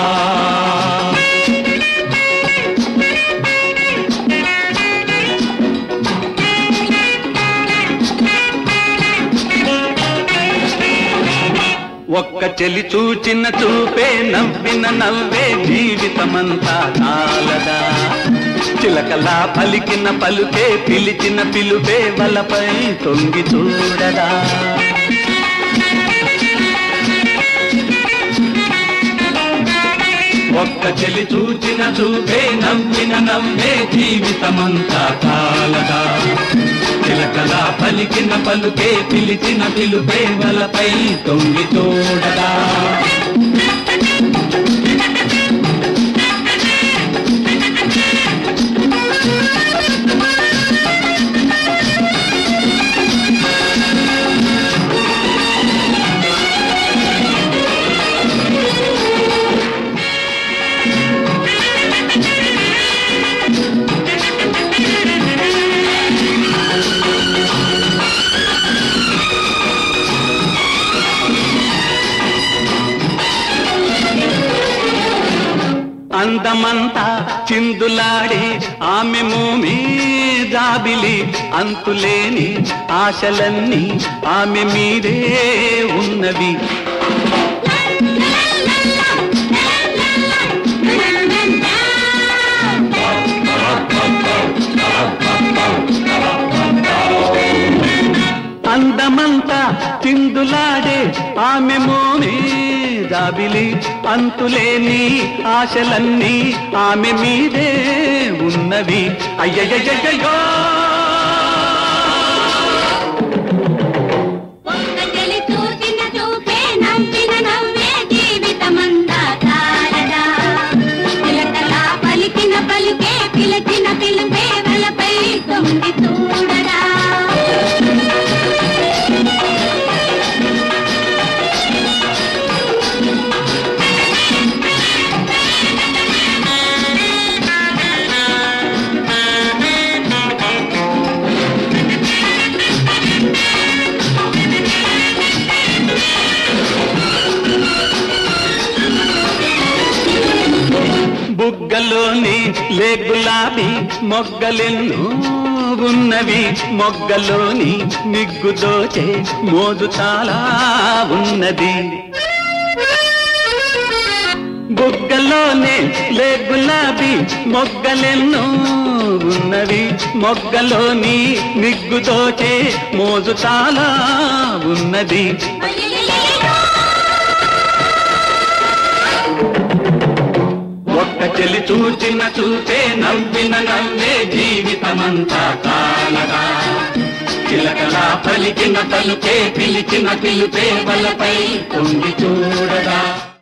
ఒక్క చెలి చూచిన చూపే నవ్విన నవ్వే జీవితమంతా కాలదా చిలకలా పలికిన పలుకే పిలిచిన పిలుపే వలపై తొంగి చూడదా ఒక్క చెలి చూచిన చూపే నవ్విన నవ్వే జీవితమంతా కాలదా చిలకలా పలికిన పలుకే పిలిచిన పిలుపే వలపై తొంగి చూడదా అందమంతా చిందులాడే ఆమె మోమే జాబిలి అంతులేని ఆశలన్నీ ఆమె మీదే ఉన్నవి అందమంతా చిందులాడే ఆమె మోమే జాబిలి అంతులేని ఆశలన్నీ ఆమె మీదే ఉన్నవి అయ్యయ్యయ్యో ఒక్క చెలి చూసిన చూపే నవ్విన నవ్వే జీవితమంతా తారదా చిలకలా పలికిన పలికే పిలిచిన పిలుపే వలపై తొంగి చూడరా బుగ్గలోని లే గులాబీ మొగ్గలెన్నో ఉన్నవి మొగ్గలోని నిగ్గు దోచే మోజు చాలా ఉన్నది బుగ్గలోనే లే గులాబీ మొగ్గలెన్నో ఉన్నవి మొగ్గలోని నిగ్గు దోచే మోజు చాలా ఉన్నది ఒక్క చెలి చూచిన చూపే నవ్విన నవ్వే జీవితమంతా కాలగా చిలకలా పలికిన పలుకే పిలిచిన పిలుపే వలపై తొంగి చూడగా